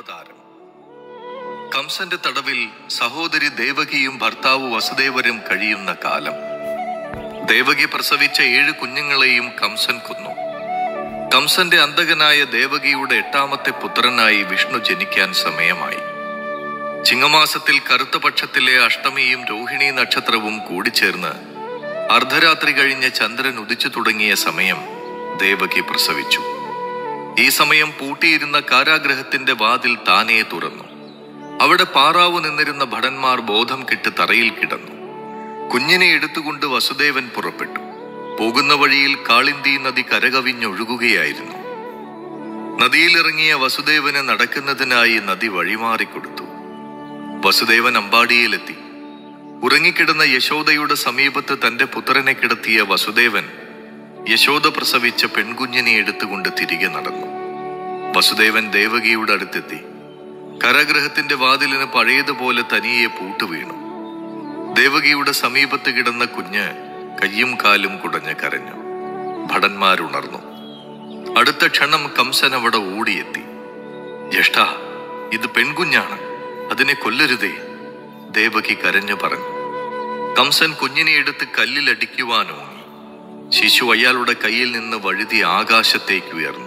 അവതാരം കംസന്റെ തടവിൽ സഹോദരി ദേവകിയും ഭർത്താവ് വസുദേവരും കഴിയുന്ന കാലം ദേവകി പ്രസവിച്ച ഏഴ് കുഞ്ഞുങ്ങളെയും കംസൻ കൊന്നു കംസന്റെ അന്തകനായ ദേവകിയുടെ എട്ടാമത്തെ പുത്രനായി വിഷ്ണു ജനിക്കാൻ സമയമായി ചിങ്ങമാസത്തിൽ കറുത്ത പക്ഷത്തിലെ അഷ്ടമിയും രോഹിണി നക്ഷത്രവും കൂടിച്ചേർന്ന് അർദ്ധരാത്രി കഴിഞ്ഞ് ചന്ദ്രൻ ഉദിച്ചു തുടങ്ങിയ സമയം ദേവകി പ്രസവിച്ചു ഈ സമയം പൂട്ടിയിരുന്ന കാരാഗ്രഹത്തിന്റെ വാതിൽ താനേ തുറന്നു അവിടെ പാറാവു നിന്നിരുന്ന ഭടന്മാർ ബോധം കെട്ട് തറയിൽ കിടന്നു കുഞ്ഞിനെ എടുത്തുകൊണ്ട് വസുദേവൻ പുറപ്പെട്ടു പോകുന്ന വഴിയിൽ കാളിന്തി നദി കരകവിഞ്ഞൊഴുകുകയായിരുന്നു നദിയിലിറങ്ങിയ വസുദേവന് നടക്കുന്നതിനായി നദി വഴിമാറിക്കൊടുത്തു വസുദേവൻ അമ്പാടിയിലെത്തി ഉറങ്ങിക്കിടന്ന യശോദയുടെ സമീപത്ത് തന്റെ പുത്രനെ കിടത്തിയ വസുദേവൻ യശോദ പ്രസവിച്ച പെൺകുഞ്ഞിനെ എടുത്തുകൊണ്ട് തിരികെ നടന്നു വസുദേവൻ ദേവകിയുടെ അടുത്തെത്തി കരഗ്രഹത്തിന്റെ വാതിലിന് പഴയതുപോലെ തനിയെ പൂട്ട് വീണു ദേവകിയുടെ സമീപത്ത് കിടന്ന കുഞ്ഞ് കയ്യും കാലും കുടഞ്ഞ് കരഞ്ഞു ഭടന്മാരുണർന്നു അടുത്ത ക്ഷണം കംസൻ അവിടെ ഓടിയെത്തി ജ്യേഷ്ഠ ഇത് പെൺകുഞ്ഞാണ് അതിനെ കൊല്ലരുതേ ദേവകി കരഞ്ഞു പറഞ്ഞു കംസൻ കുഞ്ഞിനെ എടുത്ത് കല്ലിലടിക്കുവാനോങ്ങി ശിശു അയാളുടെ കയ്യിൽ നിന്ന് വഴുതി ആകാശത്തേക്ക് ഉയർന്നു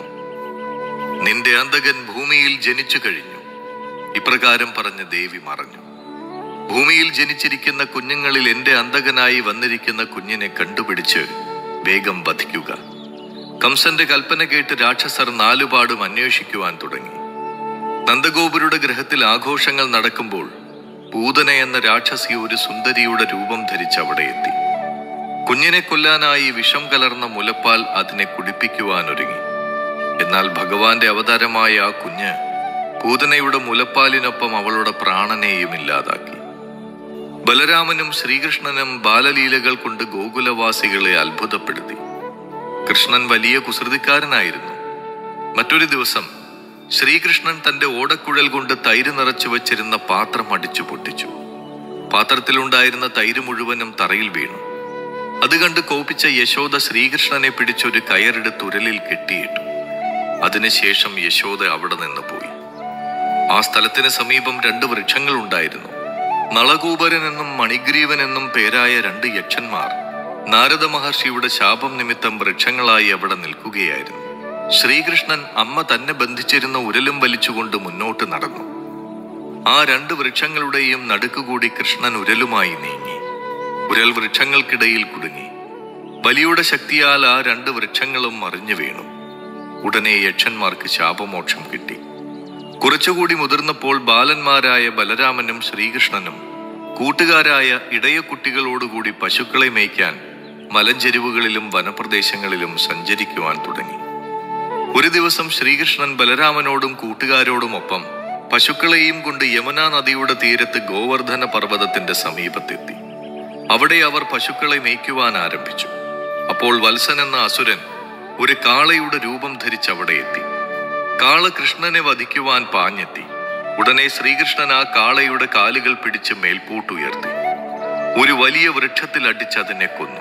നിന്റെ അന്തകൻ ഭൂമിയിൽ ജനിച്ചു കഴിഞ്ഞു ഇപ്രകാരം പറഞ്ഞ് ദേവി മറഞ്ഞു ഭൂമിയിൽ ജനിച്ചിരിക്കുന്ന കുഞ്ഞുങ്ങളിൽ എന്റെ അന്തകനായി വന്നിരിക്കുന്ന കുഞ്ഞിനെ കണ്ടുപിടിച്ച് വേഗം വധിക്കുക കംസന്റെ കൽപ്പന കേട്ട് രാക്ഷസർ നാലുപാടും അന്വേഷിക്കുവാൻ തുടങ്ങി നന്ദഗോപുരുടെ ഗ്രഹത്തിൽ ആഘോഷങ്ങൾ നടക്കുമ്പോൾ പൂതന എന്ന രാക്ഷസി ഒരു സുന്ദരിയുടെ രൂപം ധരിച്ച് അവിടെ എത്തി കുഞ്ഞിനെ കൊല്ലാനായി വിഷം കലർന്ന മുലപ്പാൽ അതിനെ കുടിപ്പിക്കുവാൻ ഒരുങ്ങി എന്നാൽ ഭഗവാന്റെ അവതാരമായ ആ കുഞ്ഞ് പൂതനയുടെ മുലപ്പാലിനൊപ്പം അവളുടെ പ്രാണനെയും ഇല്ലാതാക്കി ബലരാമനും ശ്രീകൃഷ്ണനും ബാലലീലകൾ കൊണ്ട് ഗോകുലവാസികളെ അത്ഭുതപ്പെടുത്തി കൃഷ്ണൻ വലിയ കുസൃതിക്കാരനായിരുന്നു മറ്റൊരു ദിവസം ശ്രീകൃഷ്ണൻ തന്റെ ഓടക്കുഴൽ കൊണ്ട് തൈര് നിറച്ചു വച്ചിരുന്ന പാത്രം അടിച്ചു പൊട്ടിച്ചു പാത്രത്തിലുണ്ടായിരുന്ന തൈര് മുഴുവനും തറയിൽ വീണു അത് കണ്ട് കോപിച്ച യശോദ ശ്രീകൃഷ്ണനെ പിടിച്ചൊരു കയറെടുത്ത് ഉരലിൽ കെട്ടിയിട്ടു അതിനുശേഷം യശോദ അവിടെ നിന്ന് പോയി ആ സ്ഥലത്തിന് സമീപം രണ്ട് വൃക്ഷങ്ങൾ ഉണ്ടായിരുന്നു നളകൂപരൻ എന്നും മണിഗ്രീവൻ എന്നും പേരായ രണ്ട് യക്ഷന്മാർ നാരദ മഹർഷിയുടെ ശാപം നിമിത്തം വൃക്ഷങ്ങളായി അവിടെ നിൽക്കുകയായിരുന്നു ശ്രീകൃഷ്ണൻ അമ്മ തന്നെ ബന്ധിച്ചിരുന്ന ഉരലും വലിച്ചുകൊണ്ട് മുന്നോട്ട് നടന്നു ആ രണ്ട് വൃക്ഷങ്ങളുടെയും നടുക്കുകൂടി കൃഷ്ണൻ ഉരലുമായി നീങ്ങി ഉരൽ വൃക്ഷങ്ങൾക്കിടയിൽ കുടുങ്ങി ബലിയുടെ ശക്തിയാൽ ആ രണ്ട് വൃക്ഷങ്ങളും മറിഞ്ഞു വീണു ഉടനെ യക്ഷന്മാർക്ക് ശാപമോക്ഷം കിട്ടി കുറച്ചുകൂടി മുതിർന്നപ്പോൾ ബാലന്മാരായ ബലരാമനും ശ്രീകൃഷ്ണനും കൂട്ടുകാരായ ഇടയ കുട്ടികളോടുകൂടി പശുക്കളെ മേയ്ക്കാൻ മലഞ്ചെരിവുകളിലും വനപ്രദേശങ്ങളിലും സഞ്ചരിക്കുവാൻ തുടങ്ങി ഒരു ദിവസം ശ്രീകൃഷ്ണൻ ബലരാമനോടും കൂട്ടുകാരോടുമൊപ്പം പശുക്കളെയും കൊണ്ട് യമുനാ നദിയുടെ തീരത്ത് ഗോവർദ്ധന പർവ്വതത്തിന്റെ സമീപത്തെത്തി അവിടെ അവർ പശുക്കളെ മേയ്ക്കുവാൻ ആരംഭിച്ചു അപ്പോൾ വത്സൻ എന്ന അസുരൻ ഒരു കാളയുടെ രൂപം ധരിച്ച് അവിടെ എത്തി കാള കൃഷ്ണനെ വധിക്കുവാൻ പാഞ്ഞെത്തി ഉടനെ ശ്രീകൃഷ്ണൻ ആ കാളയുടെ കാലുകൾ പിടിച്ച് മേൽപോട്ടുയർത്തി ഒരു വലിയ വൃക്ഷത്തിൽ അടിച്ച് അതിനെ കൊന്നു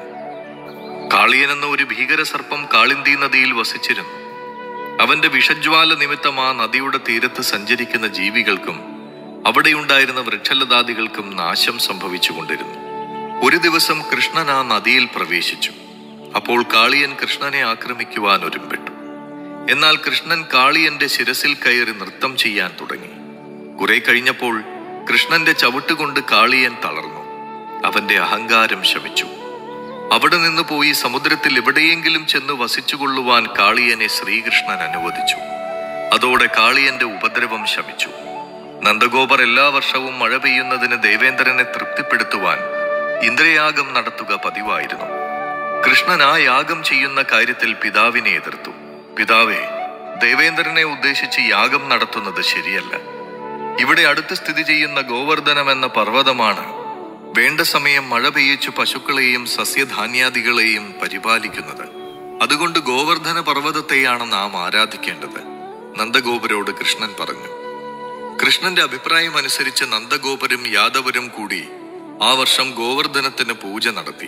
കാളിയൻ എന്ന ഒരു ഭീകര സർപ്പം കാളിന്തി നദിയിൽ വസിച്ചിരുന്നു അവന്റെ വിഷജ്വാല നിമിത്തം ആ നദിയുടെ തീരത്ത് സഞ്ചരിക്കുന്ന ജീവികൾക്കും അവിടെയുണ്ടായിരുന്ന വൃക്ഷലതാദികൾക്കും നാശം സംഭവിച്ചുകൊണ്ടിരുന്നു ഒരു ദിവസം കൃഷ്ണൻ ആ നദിയിൽ പ്രവേശിച്ചു അപ്പോൾ കാളിയൻ കൃഷ്ണനെ ആക്രമിക്കുവാൻ ഒരുമ്പെട്ടു എന്നാൽ കൃഷ്ണൻ കാളിയന്റെ ശിരസിൽ കയറി നൃത്തം ചെയ്യാൻ തുടങ്ങി കുറെ കഴിഞ്ഞപ്പോൾ കൃഷ്ണന്റെ ചവിട്ടുകൊണ്ട് കാളിയൻ തളർന്നു അവന്റെ അഹങ്കാരം ശമിച്ചു അവിടെ നിന്ന് പോയി സമുദ്രത്തിൽ എവിടെയെങ്കിലും ചെന്ന് വസിച്ചുകൊള്ളുവാൻ കാളിയനെ ശ്രീകൃഷ്ണൻ അനുവദിച്ചു അതോടെ കാളിയന്റെ ഉപദ്രവം ശമിച്ചു നന്ദഗോപർ എല്ലാ വർഷവും മഴ പെയ്യുന്നതിന് ദേവേന്ദ്രനെ തൃപ്തിപ്പെടുത്തുവാൻ ഇന്ദ്രയാഗം നടത്തുക പതിവായിരുന്നു കൃഷ്ണൻ ആ യാഗം ചെയ്യുന്ന കാര്യത്തിൽ പിതാവിനെ എതിർത്തു പിതാവേ ദേവേന്ദ്രനെ ഉദ്ദേശിച്ച് യാഗം നടത്തുന്നത് ശരിയല്ല ഇവിടെ അടുത്ത് സ്ഥിതി ചെയ്യുന്ന ഗോവർദ്ധനം എന്ന പർവ്വതമാണ് വേണ്ട സമയം മഴ പെയ്യിച്ചു പശുക്കളെയും സസ്യധാന്യാദികളെയും പരിപാലിക്കുന്നത് അതുകൊണ്ട് ഗോവർദ്ധന പർവ്വതത്തെയാണ് നാം ആരാധിക്കേണ്ടത് നന്ദഗോപുരോട് കൃഷ്ണൻ പറഞ്ഞു കൃഷ്ണന്റെ അഭിപ്രായം അനുസരിച്ച് നന്ദഗോപരും യാദവരും കൂടി ആ വർഷം ഗോവർദ്ധനത്തിന് പൂജ നടത്തി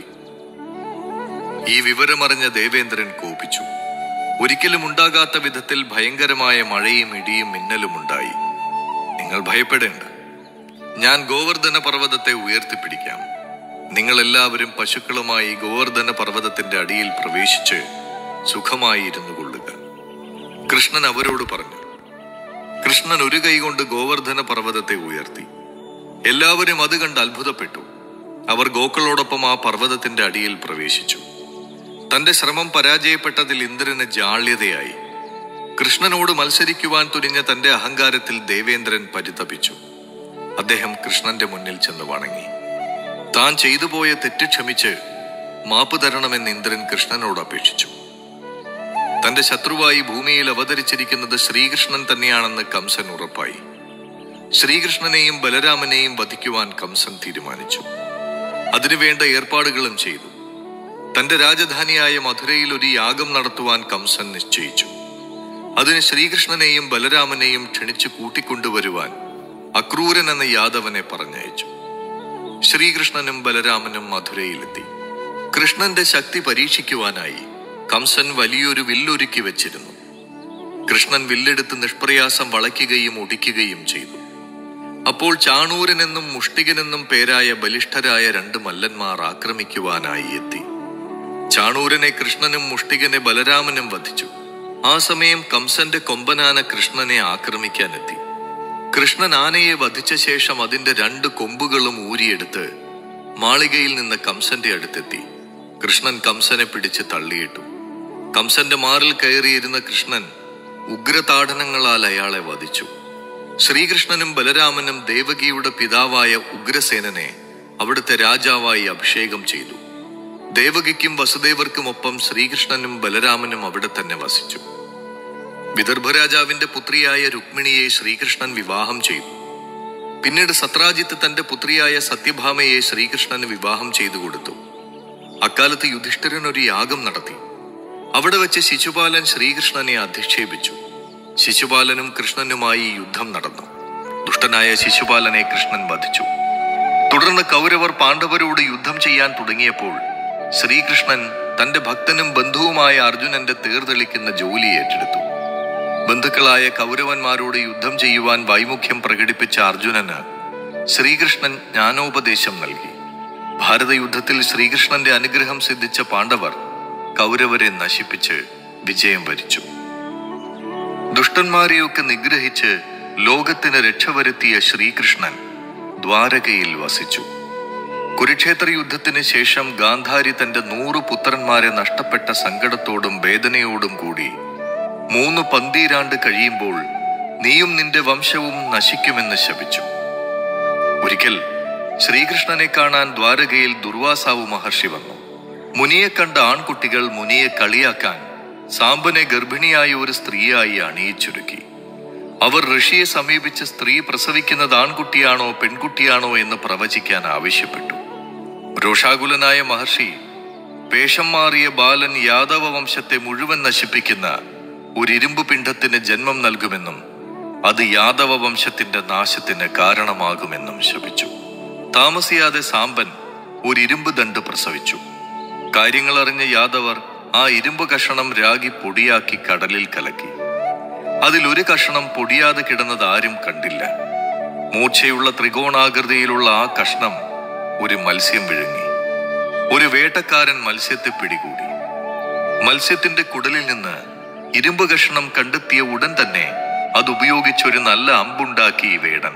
ഈ വിവരമറിഞ്ഞ ദേവേന്ദ്രൻ കോപിച്ചു ഒരിക്കലും ഉണ്ടാകാത്ത വിധത്തിൽ ഭയങ്കരമായ മഴയും ഇടിയും മിന്നലും ഉണ്ടായി നിങ്ങൾ ഭയപ്പെടേണ്ട ഞാൻ ഗോവർദ്ധന പർവ്വതത്തെ ഉയർത്തിപ്പിടിക്കാം നിങ്ങൾ എല്ലാവരും പശുക്കളുമായി ഗോവർദ്ധന പർവ്വതത്തിന്റെ അടിയിൽ പ്രവേശിച്ച് സുഖമായി ഇരുന്നു കൊള്ളുക കൃഷ്ണൻ അവരോട് പറഞ്ഞു കൃഷ്ണൻ ഒരു കൈകൊണ്ട് ഗോവർദ്ധന പർവ്വതത്തെ ഉയർത്തി എല്ലാവരും അത് കണ്ട് അത്ഭുതപ്പെട്ടു അവർ ഗോക്കളോടൊപ്പം ആ പർവ്വതത്തിന്റെ അടിയിൽ പ്രവേശിച്ചു തന്റെ ശ്രമം പരാജയപ്പെട്ടതിൽ ഇന്ദ്രന് ജാള്യതയായി കൃഷ്ണനോട് മത്സരിക്കുവാൻ തുനിഞ്ഞ തന്റെ അഹങ്കാരത്തിൽ ദേവേന്ദ്രൻ പരിതപിച്ചു അദ്ദേഹം കൃഷ്ണന്റെ മുന്നിൽ ചെന്ന് വണങ്ങി താൻ ചെയ്തു പോയ തെറ്റ് ക്ഷമിച്ച് മാപ്പ് തരണമെന്ന് ഇന്ദ്രൻ കൃഷ്ണനോട് അപേക്ഷിച്ചു തന്റെ ശത്രുവായി ഭൂമിയിൽ അവതരിച്ചിരിക്കുന്നത് ശ്രീകൃഷ്ണൻ തന്നെയാണെന്ന് കംസൻ ഉറപ്പായി ശ്രീകൃഷ്ണനെയും ബലരാമനെയും വധിക്കുവാൻ കംസൻ തീരുമാനിച്ചു അതിനുവേണ്ട ഏർപ്പാടുകളും ചെയ്തു തന്റെ രാജധാനിയായ മധുരയിൽ ഒരു യാഗം നടത്തുവാൻ കംസൻ നിശ്ചയിച്ചു അതിന് ശ്രീകൃഷ്ണനെയും ബലരാമനെയും ക്ഷണിച്ചു കൂട്ടിക്കൊണ്ടുവരുവാൻ അക്രൂരൻ എന്ന യാദവനെ പറഞ്ഞയച്ചു ശ്രീകൃഷ്ണനും ബലരാമനും മധുരയിലെത്തി കൃഷ്ണന്റെ ശക്തി പരീക്ഷിക്കുവാനായി കംസൻ വലിയൊരു വില്ലൊരുക്കി വെച്ചിരുന്നു കൃഷ്ണൻ വില്ലെടുത്ത് നിഷ്പ്രയാസം വളയ്ക്കുകയും ഒടിക്കുകയും ചെയ്തു അപ്പോൾ ചാണൂരനെന്നും മുഷ്ടികനെന്നും പേരായ ബലിഷ്ഠരായ രണ്ട് മല്ലന്മാർ ആക്രമിക്കുവാനായി എത്തി ചാണൂരനെ കൃഷ്ണനും മുഷ്ടികനെ ബലരാമനും വധിച്ചു ആ സമയം കംസന്റെ കൊമ്പനാന കൃഷ്ണനെ ആക്രമിക്കാനെത്തി കൃഷ്ണൻ ആനയെ വധിച്ച ശേഷം അതിന്റെ രണ്ട് കൊമ്പുകളും ഊരിയെടുത്ത് മാളികയിൽ നിന്ന് കംസന്റെ അടുത്തെത്തി കൃഷ്ണൻ കംസനെ പിടിച്ച് തള്ളിയിട്ടു കംസന്റെ മാറിൽ കയറിയിരുന്ന കൃഷ്ണൻ ഉഗ്രതാടനങ്ങളാൽ അയാളെ വധിച്ചു ശ്രീകൃഷ്ണനും ബലരാമനും ദേവകിയുടെ പിതാവായ ഉഗ്രസേനനെ അവിടുത്തെ രാജാവായി അഭിഷേകം ചെയ്തു ദേവകിക്കും വസുദേവർക്കുമൊപ്പം ശ്രീകൃഷ്ണനും ബലരാമനും അവിടെ തന്നെ വസിച്ചു വിദർഭ രാജാവിന്റെ പുത്രിയായ രുക്മിണിയെ ശ്രീകൃഷ്ണൻ വിവാഹം ചെയ്തു പിന്നീട് സത്രാജിത്ത് തന്റെ പുത്രിയായ സത്യഭാമയെ ശ്രീകൃഷ്ണന് വിവാഹം ചെയ്തു കൊടുത്തു അക്കാലത്ത് യുധിഷ്ഠിരൻ ഒരു യാഗം നടത്തി അവിടെ വെച്ച് ശിശുപാലൻ ശ്രീകൃഷ്ണനെ അധിക്ഷേപിച്ചു ശിശുപാലനും കൃഷ്ണനുമായി യുദ്ധം നടന്നു ദുഷ്ടനായ ശിശുപാലനെ കൃഷ്ണൻ വധിച്ചു തുടർന്ന് കൗരവർ പാണ്ഡവരോട് യുദ്ധം ചെയ്യാൻ തുടങ്ങിയപ്പോൾ ശ്രീകൃഷ്ണൻ തന്റെ ഭക്തനും ബന്ധുവുമായ അർജുനന്റെ തേർതെളിക്കുന്ന ജോലി ഏറ്റെടുത്തു ബന്ധുക്കളായ കൗരവന്മാരോട് യുദ്ധം ചെയ്യുവാൻ വൈമുഖ്യം പ്രകടിപ്പിച്ച അർജുനന് ശ്രീകൃഷ്ണൻ ജ്ഞാനോപദേശം നൽകി ഭാരതയുദ്ധത്തിൽ ശ്രീകൃഷ്ണന്റെ അനുഗ്രഹം സിദ്ധിച്ച പാണ്ഡവർ കൗരവരെ നശിപ്പിച്ച് വിജയം വരിച്ചു ദുഷ്ടന്മാരെയൊക്കെ നിഗ്രഹിച്ച് ലോകത്തിന് രക്ഷ വരുത്തിയ ശ്രീകൃഷ്ണൻ ദ്വാരകയിൽ വസിച്ചു കുരുക്ഷേത്ര യുദ്ധത്തിന് ശേഷം ഗാന്ധാരി തന്റെ നൂറു പുത്രന്മാരെ നഷ്ടപ്പെട്ട സങ്കടത്തോടും വേദനയോടും കൂടി മൂന്ന് പന്തീരാണ്ട് കഴിയുമ്പോൾ നീയും നിന്റെ വംശവും നശിക്കുമെന്ന് ശപിച്ചു ഒരിക്കൽ ശ്രീകൃഷ്ണനെ കാണാൻ ദ്വാരകയിൽ ദുർവാസാവു മഹർഷി വന്നു മുനിയെ കണ്ട ആൺകുട്ടികൾ മുനിയെ കളിയാക്കാൻ സാമ്പനെ ഗർഭിണിയായ ഒരു സ്ത്രീയായി അണിയിച്ചൊരുക്കി അവർ ഋഷിയെ സമീപിച്ച് സ്ത്രീ പ്രസവിക്കുന്നത് ആൺകുട്ടിയാണോ പെൺകുട്ടിയാണോ എന്ന് പ്രവചിക്കാൻ ആവശ്യപ്പെട്ടു രോഷാകുലനായ മഹർഷി വേഷം മാറിയ ബാലൻ യാദവ വംശത്തെ മുഴുവൻ നശിപ്പിക്കുന്ന ഒരു ഇരുമ്പു പിണ്ഡത്തിന് ജന്മം നൽകുമെന്നും അത് യാദവ വംശത്തിന്റെ നാശത്തിന് കാരണമാകുമെന്നും ശപിച്ചു താമസിയാതെ സാമ്പൻ ഒരു ഇരുമ്പ് ദണ്ട് പ്രസവിച്ചു കാര്യങ്ങൾ അറിഞ്ഞ യാദവർ ആ ഇരുമ്പ് കഷണം രാഗി പൊടിയാക്കി കടലിൽ കലക്കി അതിൽ ഒരു കഷണം പൊടിയാതെ കിടന്നത് ആരും കണ്ടില്ല മൂർച്ചയുള്ള ത്രികോണാകൃതിയിലുള്ള ആ കഷ്ണം ഒരു മത്സ്യം വിഴുങ്ങി ഒരു വേട്ടക്കാരൻ മത്സ്യത്തെ പിടികൂടി മത്സ്യത്തിന്റെ കുടലിൽ നിന്ന് ഇരുമ്പ് കഷണം കണ്ടെത്തിയ ഉടൻ തന്നെ അതുപയോഗിച്ച് ഒരു നല്ല അമ്പുണ്ടാക്കി ഈ വേടൻ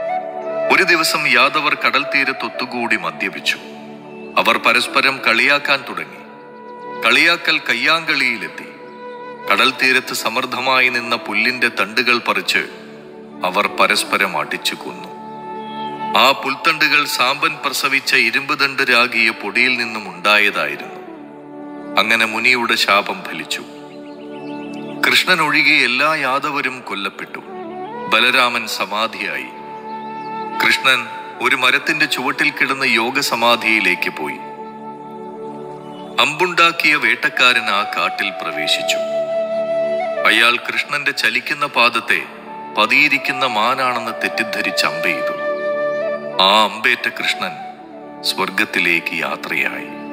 ഒരു ദിവസം യാദവർ കടൽ തീരത്തൊത്തുകൂടി മദ്യപിച്ചു അവർ പരസ്പരം കളിയാക്കാൻ തുടങ്ങി കളിയാക്കൽ കയ്യാങ്കളിയിലെത്തി കടൽ തീരത്ത് സമൃദ്ധമായി നിന്ന പുല്ലിന്റെ തണ്ടുകൾ പറിച്ച് അവർ പരസ്പരം അടിച്ചു കൊന്നു ആ പുൽത്തണ്ടുകൾ സാമ്പൻ പ്രസവിച്ച ഇരുമ്പ് തണ്ട് രാഗിയ പൊടിയിൽ നിന്നും ഉണ്ടായതായിരുന്നു അങ്ങനെ മുനിയുടെ ശാപം ഫലിച്ചു കൃഷ്ണൻ ഒഴികെ എല്ലാ യാദവരും കൊല്ലപ്പെട്ടു ബലരാമൻ സമാധിയായി കൃഷ്ണൻ ഒരു മരത്തിന്റെ ചുവട്ടിൽ കിടന്ന് യോഗസമാധിയിലേക്ക് പോയി അമ്പുണ്ടാക്കിയ വേട്ടക്കാരൻ ആ കാട്ടിൽ പ്രവേശിച്ചു അയാൾ കൃഷ്ണന്റെ ചലിക്കുന്ന പാദത്തെ പതിയിരിക്കുന്ന മാനാണെന്ന് തെറ്റിദ്ധരിച്ച് അമ്പെയ്തു ആ അമ്പേറ്റ കൃഷ്ണൻ സ്വർഗത്തിലേക്ക് യാത്രയായി